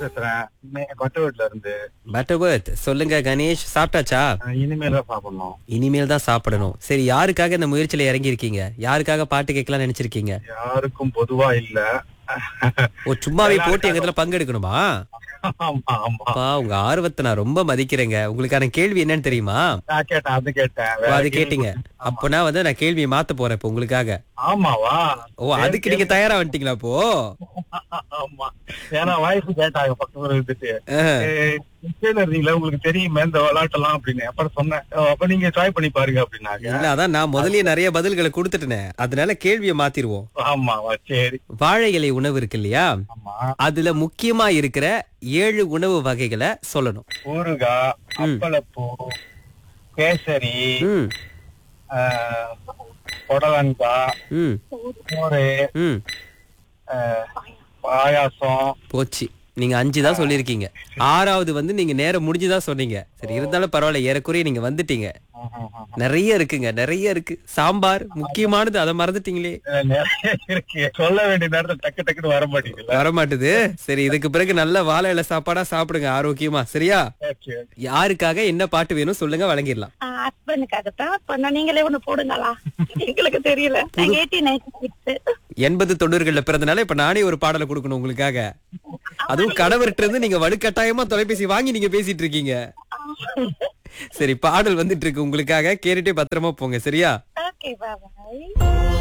பேசுறேன் கொட்டவீட்ல இருந்து பட்டர்வர்த் சொல்லுங்க கணேஷ் சாப்பிட்டாச்சா அஹ் இனிமேல் தான் சாப்பிடணும் இனிமேல் தான் சாப்பிடணும் சரி யாருக்காக இந்த முயற்சியில இறங்கி இருக்கீங்க யாருக்காக பாட்டு கேட்கலாம் நினைச்சிருக்கீங்க யாருக்கும் பொதுவா இல்ல ஓ சும்மாவே போட்டு எங்க இதுல பங்கெடுக்கணுமா ஆமா ஆமா அப்பா உங்க ஆர்வத்தை நான் ரொம்ப மதிக்கிறேங்க உங்களுக்கான கேள்வி என்னன்னு தெரியுமா நான் கேட்டேன் அது கேட்டேன் ஓ, வேற அது கேள்வி- கேட்டீங்க அப்பனா வந்து நான் கேள்வியை மாத்த போறேன் இப்ப உங்களுக்காக ஆமாவா ஓ அதுக்கு நீங்க தயாரா வந்துட்டீங்களா அப்போ ஆமா ஏன்னா வாய்ப்பு கேட்டாங்க பக்கத்துல இருந்துட்டு அஹ், ஏய், நிச்சயம் இருந்தீங்களா உங்களுக்கு தெரியுமே இந்த விளையாட்டெல்லாம் அப்படின்னு அப்புறம் சொன்னேன் "ஓ, அப்ப நீங்க ட்ரை பண்ணி பாருங்க அப்படின்னாங்க இல்ல அதான் நான் முதல்லயே நிறைய பதில்களை கொடுத்துட்டேனே அதனால கேள்வியை மாத்திருவோம் ஆமாவா சரி வாழை இலை உணவு இருக்கு இல்லையா ஆமா அதுல முக்கியமா இருக்கிற ஏழு உணவு வகைகளை சொல்லணும் ஊறுகாய் அப்பளப்பூ கேசரி ம் ஆஹ், புடலங்காய் ம் மோரு ம் ஆஹ், பாயாசம் போச்சு நீங்க அஞ்சு தான் சொல்லியிருக்கீங்க ஆறாவது வந்து நீங்க நேரம் முடிஞ்சுதான் சொன்னீங்க சரி இருந்தாலும் பரவாயில்ல ஏறக்குறைய நீங்க வந்துட்டீங்க நிறைய இருக்குங்க நிறைய இருக்கு சாம்பார் முக்கியமானது அதை மறந்துட்டீங்களே அஹ், நிறைய இருக்கு சொல்ல வேண்டிய நேரத்துல டக்கு டக்குன்னு வர மாட்டேங்குது வர மாட்டுது சரி இதுக்கு பிறகு நல்ல வாழை இலை சாப்பாடா சாப்பிடுங்க ஆரோக்கியமா சரியா ஓகே யாருக்காக என்ன பாட்டு வேணும் சொல்லுங்க வழங்கிடலாம் ஹஸ்பண்டுக்காக தான் பண்ண நீங்களே ஒண்ணு போடுங்களா எங்களுக்கு தெரியல நாங்க எயிட்டி நைன்டி சிக்ஸ் எண்பது தொண்ணூறுகள்ல பிறந்தனால இப்ப நானே ஒரு பாடலை கொடுக்கணும் உங்களுக்காக அதுவும் கணவர்கிட்ட இருந்து நீங்க வலுக்கட்டாயமா தொலைபேசி வாங்கி நீங்க பேசிட்டு இருக்கீங்க சரி பாடல் வந்துட்டு இருக்கு உங்களுக்காக கேட்டுட்டே பத்திரமா போங்க சரியா ஓகே பாய்